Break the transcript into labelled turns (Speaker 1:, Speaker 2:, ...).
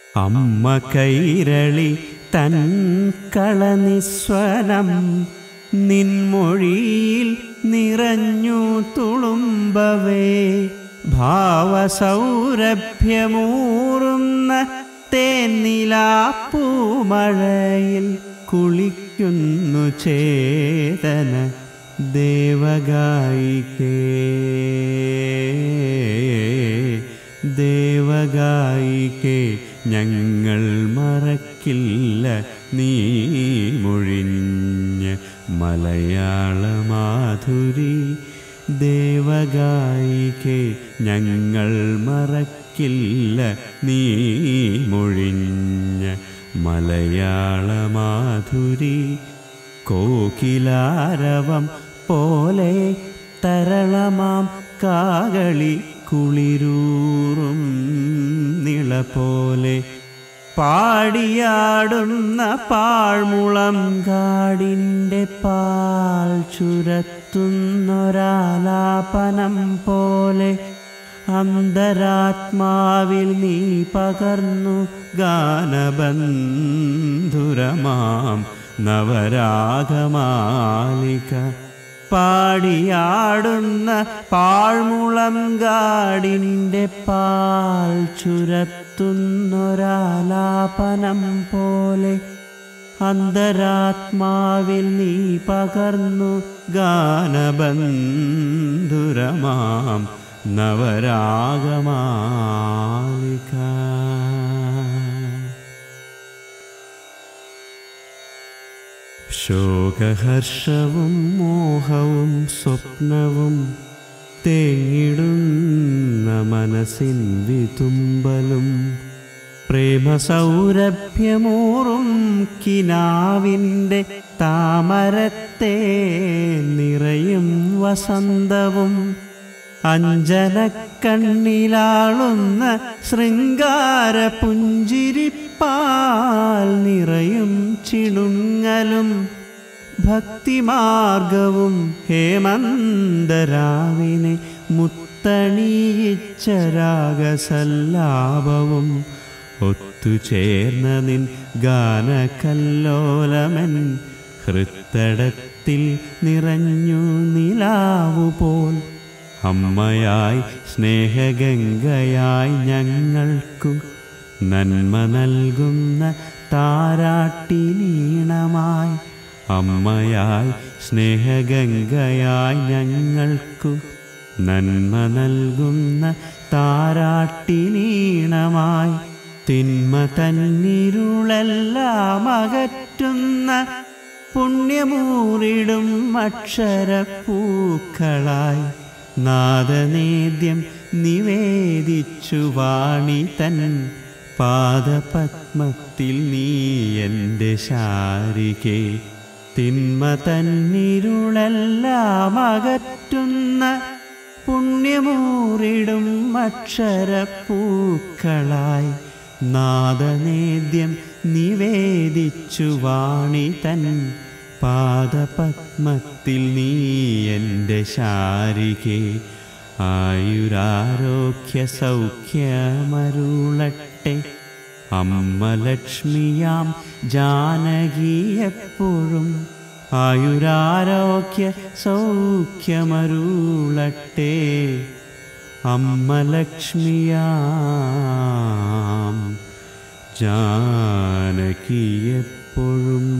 Speaker 1: അമ്മ കൈരളി തൻ കളനിസ്വനം നിൻമൊഴിയിൽ നിറഞ്ഞു തുളുമ്പവേ ഭാവസൗരഭ്യമൂറുന്ന തേന്നിലാപ്പൂമഴയിൽ കുളിക്കുന്നു ചേതന ദേവഗായികേ ദേവഗായികേ ഞങ്ങൾ മറക്കില്ല നീ മൊഴിഞ്ഞ മലയാള മാധുരി ദേവഗായികേ ഞങ്ങൾ മറക്കില്ല നീ മൊഴിഞ്ഞ മലയാള മാധുരി കോകിലാരവം പോലെ തരളമാം കാകളി കുളിരൂറും നിള പോലെ പാടിയാടുന്ന പാഴ്മുളം കാടിൻ്റെ പാൽ ചുരത്തുന്നൊരാലാപനം പോലെ അന്തരാത്മാവിൽ നീ പകർന്നു ഗാനബന്ധുരമാം നവരാഗമാലിക പാടിയാടുന്ന പാഴ്മുളം കാടിൻ്റെ പാൽ ചുരത്തുന്നൊരാലാപനം പോലെ അന്തരാത്മാവിൽ നീ പകർന്നു ഗാനബന്ധുരമാം നവരാഗമാലിക ശോകഹർഷവും മോഹവും സ്വപ്നവും തേങ്ങിടുന്ന മനസ്സിൻ വിതുമ്പലും പ്രേമസൗരഭ്യമൂറും കിനാവിൻ്റെ താമരത്തെ നിറയും വസന്തവും അഞ്ജനക്കണ്ണിലാളുന്ന ശൃംഗാര പുഞ്ചിരിപ്പാൽ നിറയും ചിണുങ്ങലും ഭക്തിമാർഗവും ഹേമന്തരാവിനെ മുത്തണിയിച്ച രാഗസല്ലാപവും ഒത്തുചേർന്ന നിൻ ഗാനകല്ലോലമൻ ഹൃത്തടത്തിൽ നിറഞ്ഞു നിലാവുപോൽ അമ്മയായി സ്നേഹഗംഗയായി ഞങ്ങൾക്കു നന്മ നൽകുന്ന താരാട്ടിനീണമായി അമ്മയായി സ്നേഹഗംഗയായി ഞങ്ങൾക്കു നന്മ നൽകുന്ന താരാട്ടിനീണമായി തിന്മ തന്നിരുളെല്ലാം അകറ്റുന്ന പുണ്യമൂറിടും അക്ഷരപ്പൂക്കളായി നാദനേദ്യം നിവേദിച്ചു വാണി തൻ പാദപത്മത്തിൽ നീ എൻ്റെ ശാരികെ തിന്മ തന്നിരുളെല്ലാം അകറ്റുന്ന പുണ്യമൂറിടും അക്ഷരപ്പൂക്കളായി നാദനേദ്യം നിവേദിച്ചു വാണി തൻ പാദപത്മത്തിൽ നീ എൻ്റെ ശാരികെ ആയുരാരോഗ്യ സൗഖ്യമരുളട്ടെ അമ്മ ലക്ഷ്മിയാം ജാനകി എപ്പോഴും ആയുരാരോഗ്യ സൗഖ്യമരുളട്ടെ അമ്മ ലക്ഷ്മിയാം ജാനകി എപ്പോഴും